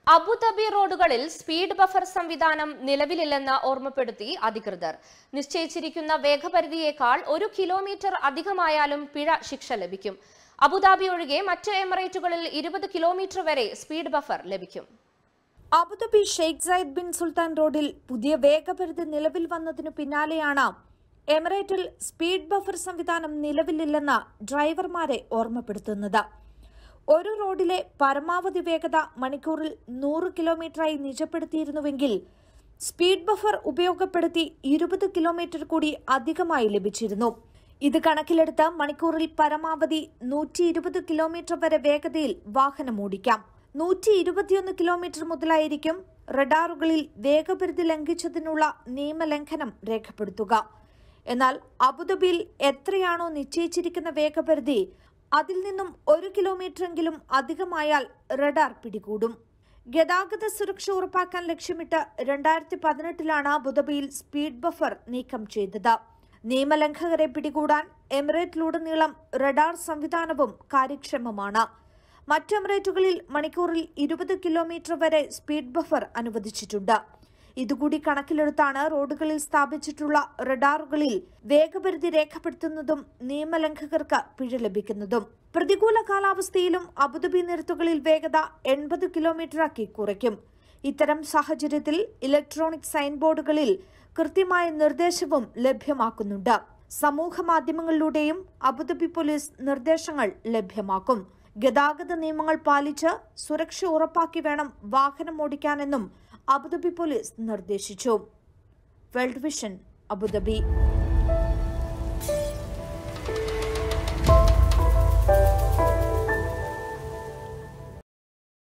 Abu Dhabi റോഡുകളിൽ speed buffer സംവിധാനം നിലവിലില്ലെന്ന് ഓർമ്മപ്പെടുത്തി അധികൃതർ നിശ്ചയിച്ചിരിക്കുന്ന വേഗപരിധിയേക്കാൾ ഒരു കിലോമീറ്റർ അധികമായാലും പിഴ ശിക്ഷ ലഭിക്കും അബുദാബി ഒഴികെ മറ്റ് എമിറേറ്റുകളിൽ ഇരുപത് കിലോമീറ്റർ വരെ സ്പീഡ് ബഫർ ലഭിക്കും Abu Dhabi Sheikh Zayed bin Sultan റോഡിൽ പുതിയ വേഗപരിധി നിലവിൽ വന്നതിനു പിന്നാലെയാണ് എമിറേറ്റിൽ സ്പീഡ് ബഫർ സംവിധാനം നിലവിലില്ലെന്ന് ഡ്രൈവർമാരെ ഓർമ്മപ്പെടുത്തുന്നത് ഒരു റോഡിലെ പരമാവധി വേഗത മണിക്കൂറിൽ നൂറ് കിലോമീറ്ററായി നിജപ്പെടുത്തിയിരുന്നുവെങ്കിൽ സ്പീഡ് ബഫർ ഉപയോഗപ്പെടുത്തി ഇരുപത് കിലോമീറ്റർ കൂടി അധികമായി ലഭിച്ചിരുന്നു ഇത് കണക്കിലെടുത്ത് മണിക്കൂറിൽ പരമാവധി നൂറ്റി ഇരുപത് കിലോമീറ്റർ വരെ വേഗതയിൽ വാഹനം ഓടിക്കാം നൂറ്റി ഇരുപത്തിയൊന്ന് കിലോമീറ്റർ മുതലായിരിക്കും റഡാറുകളിൽ വേഗപരിധി ലംഘിച്ചതിനുള്ള നിയമലംഘനം രേഖപ്പെടുത്തുക എന്നാൽ അബുദാബിയിൽ എത്രയാണോ നിശ്ചയിച്ചിരിക്കുന്ന വേഗപരിധി അതിൽ നിന്നും ഒരു കിലോമീറ്ററെങ്കിലും അധികമായാൽ റഡാർ പിടികൂടും ഗതാഗത സുരക്ഷ ഉറപ്പാക്കാൻ ലക്ഷ്യമിട്ട് രണ്ടായിരത്തി പതിനെട്ടിലാണ് അബുദാബിയിൽ സ്പീഡ് ബഫർ നീക്കം ചെയ്തത് നിയമലംഘകരെ പിടികൂടാൻ എമിറേറ്റിലുടനീളം റഡാർ സംവിധാനവും കാര്യക്ഷമമാണ് മറ്റ് എമിറേറ്റുകളിൽ മണിക്കൂറിൽ ഇരുപത് കിലോമീറ്റർ വരെ സ്പീഡ് ബഫർ അനുവദിച്ചിട്ടുണ്ട് ഇതുകൂടി കണക്കിലെടുത്താണ് റോഡുകളിൽ സ്ഥാപിച്ചിട്ടുള്ള റഡാറുകളിൽ വേഗപരിധി രേഖപ്പെടുത്തുന്നതും നിയമലംഘകർക്ക് പിഴ ലഭിക്കുന്നതും പ്രതികൂല കാലാവസ്ഥയിലും അബുദാബി നിരത്തുകളിൽ വേഗത എൺപത് കിലോമീറ്ററാക്കി കുറയ്ക്കും ഇത്തരം സാഹചര്യത്തിൽ ഇലക്ട്രോണിക് സൈൻ ബോർഡുകളിൽ കൃത്യമായ നിർദ്ദേശവും ലഭ്യമാക്കുന്നുണ്ട് സമൂഹ മാധ്യമങ്ങളിലൂടെയും അബുദാബി പോലീസ് നിർദ്ദേശങ്ങൾ ലഭ്യമാക്കും ഗതാഗത നിയമങ്ങൾ പാലിച്ച് സുരക്ഷ ഉറപ്പാക്കി വേണം വാഹനം ഓടിക്കാനെന്നും അബുദാബി പോലീസ് നിർദ്ദേശിച്ചു വേൾഡ് വിഷൻ അബുദാബി